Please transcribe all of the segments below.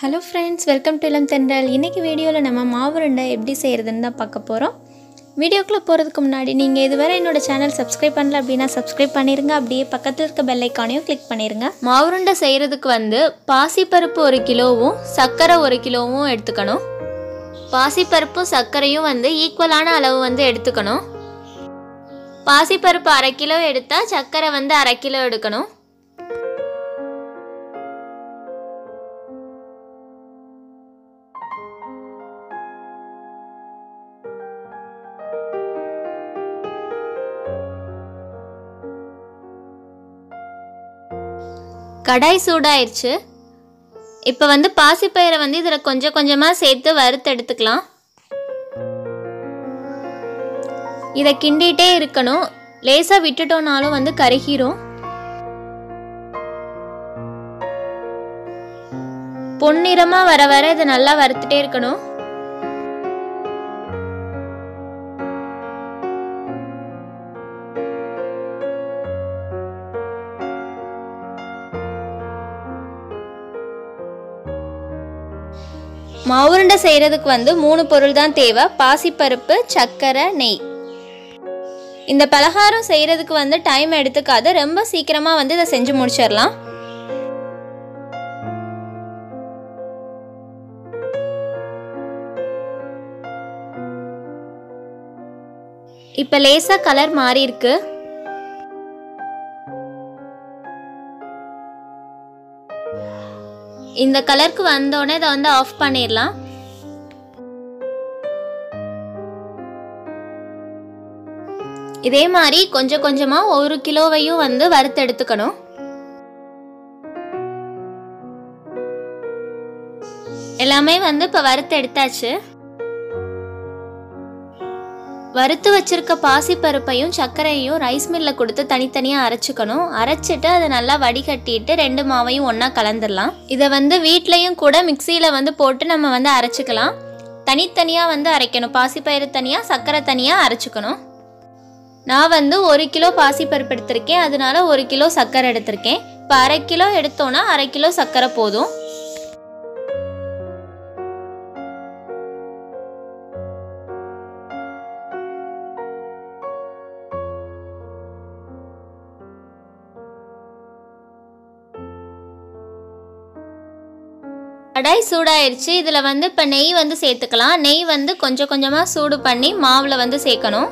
hello friends welcome to இளம் தென்றல் இன்றைக்கி வீடியோவில் நம்ம மாவுருண்டை எப்படி செய்கிறதுன்னு தான் பார்க்க போகிறோம் வீடியோக்குள்ளே போகிறதுக்கு முன்னாடி நீங்கள் இதுவரை என்னோட சேனல் சப்ஸ்கிரைப் பண்ணல அப்படின்னா சப்ஸ்கிரைப் பண்ணிடுங்க அப்படியே பக்கத்தில் இருக்க பெல் ஐக்கானையும் கிளிக் பண்ணிடுங்க மாவுருண்டை செய்கிறதுக்கு வந்து பாசிப்பருப்பு ஒரு கிலோவும் சர்க்கரை ஒரு கிலோவும் எடுத்துக்கணும் பாசிப்பருப்பும் சர்க்கரையும் வந்து ஈக்குவலான அளவு வந்து எடுத்துக்கணும் பாசிப்பருப்பு அரை கிலோ எடுத்தால் சர்க்கரை வந்து அரை கிலோ எடுக்கணும் கடாய் சூடாயிருச்சு இப்போ வந்து பாசிப்பயிரை வந்து இதில் கொஞ்சம் கொஞ்சமாக சேர்த்து வறுத்து எடுத்துக்கலாம் இதை கிண்டிகிட்டே இருக்கணும் லேசாக விட்டுட்டோம்னாலும் வந்து கருகிரும் பொன்னிறமாக வர வர இதை நல்லா வறுத்துட்டே இருக்கணும் மாவுருண்டை செய்கிறதுக்கு வந்து மூணு பொருள் தான் தேவை பாசிப்பருப்பு சர்க்கரை நெய் இந்த பலகாரம் செய்கிறதுக்கு வந்து டைம் எடுத்துக்காது ரொம்ப சீக்கிரமாக வந்து இதை செஞ்சு முடிச்சிடலாம் இப்போ லேசாக கலர் மாறி இருக்கு இந்த கலருக்கு வந்தோடனே இதை வந்து ஆஃப் பண்ணிடலாம் இதே மாதிரி கொஞ்சம் கொஞ்சமாக ஒரு கிலோவையும் வந்து வறுத்து எடுத்துக்கணும் எல்லாமே வந்து இப்போ வறுத்து எடுத்தாச்சு வறுத்து வச்சிருக்க பாசிப்பருப்பையும் சர்க்கரையும் ரைஸ் மில்லில் கொடுத்து தனித்தனியாக அரைச்சிக்கணும் அரைச்சிட்டு அதை நல்லா வடிகட்டிட்டு ரெண்டு மாவையும் ஒன்றா கலந்துடலாம் இதை வந்து வீட்லேயும் கூட மிக்சியில் வந்து போட்டு நம்ம வந்து அரைச்சிக்கலாம் தனித்தனியாக வந்து அரைக்கணும் பாசிப்பயிறு தனியாக சர்க்கரை தனியாக அரைச்சிக்கணும் நான் வந்து ஒரு கிலோ பாசிப்பருப்பு எடுத்திருக்கேன் அதனால ஒரு கிலோ சர்க்கரை எடுத்திருக்கேன் இப்போ அரை கிலோ எடுத்தோன்னா அரை கிலோ சர்க்கரை போதும் கடாய் சூடாயிருச்சு இதில் வந்து இப்போ நெய் வந்து சேர்த்துக்கலாம் நெய் வந்து கொஞ்சம் கொஞ்சமாக சூடு பண்ணி மாவில் வந்து சேர்க்கணும்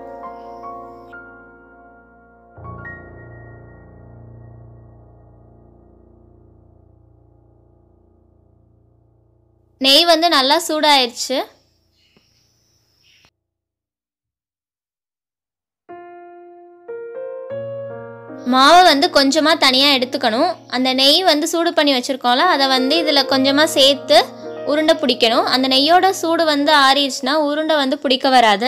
நெய் வந்து நல்லா சூடாயிருச்சு மாவை வந்து கொஞ்சமாக தனியாக எடுத்துக்கணும் அந்த நெய் வந்து சூடு பண்ணி வச்சுருக்கோம்ல அதை வந்து இதில் கொஞ்சமாக சேர்த்து உருண்டை பிடிக்கணும் அந்த நெய்யோட சூடு வந்து ஆறிடுச்சுன்னா உருண்டை வந்து பிடிக்க வராது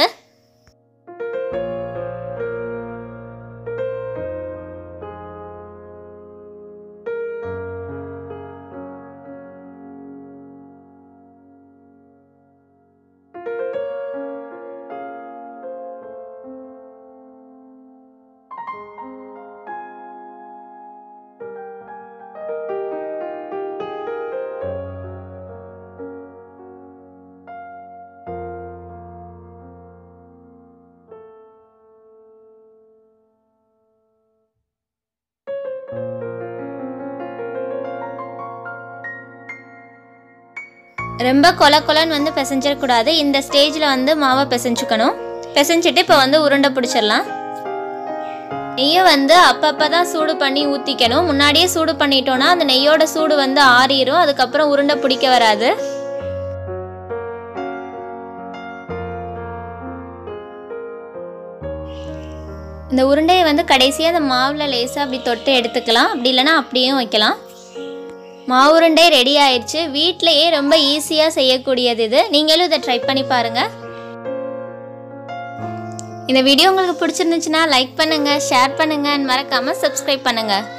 ரொம்ப கொல கொலன்னு வந்து பிசைஞ்சிடக்கூடாது இந்த ஸ்டேஜில் வந்து மாவை பிசைஞ்சுக்கணும் பிசைஞ்சிட்டு இப்போ வந்து உருண்டை பிடிச்சிடலாம் நெய்யை வந்து அப்பப்போ தான் சூடு பண்ணி ஊற்றிக்கணும் முன்னாடியே சூடு பண்ணிட்டோன்னா அந்த நெய்யோட சூடு வந்து ஆறிடும் அதுக்கப்புறம் உருண்டை பிடிக்க வராது இந்த உருண்டையை வந்து கடைசியாக அந்த மாவில் லேசாக அப்படி தொட்டு எடுத்துக்கலாம் அப்படி இல்லைன்னா அப்படியும் வைக்கலாம் மாவுருண்டை ரெடி ஆயிடுச்சு வீட்டிலையே ரொம்ப ஈஸியாக செய்யக்கூடியது இது நீங்களும் இதை ட்ரை பண்ணி பாருங்கள் இந்த வீடியோ உங்களுக்கு பிடிச்சிருந்துச்சுன்னா லைக் பண்ணுங்கள் ஷேர் பண்ணுங்கள் மறக்காமல் சப்ஸ்கிரைப் பண்ணுங்கள்